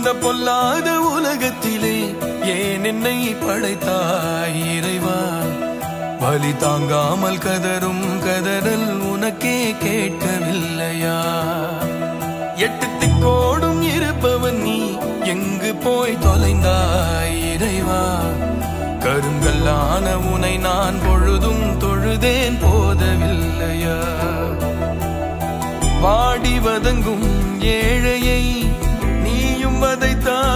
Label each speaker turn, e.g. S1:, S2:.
S1: இந்த பொல்லாத உலகத்திலே ஏன் என்னை படைத்தாய் இறைவா வலி தாங்காமல் கதரும் கதறல் உனக்கே கேட்கவில்லையா எட்டு திக்கோடும் இருப்பவன் நீ எங்கு போய் தொலைந்தாய் இறைவா கருங்கல்லான உனை நான் பொழுதும் தொழுதேன் போதவில்லையா வாடி வதங்கும் ஏழையை நீயும் வதைத்தாய்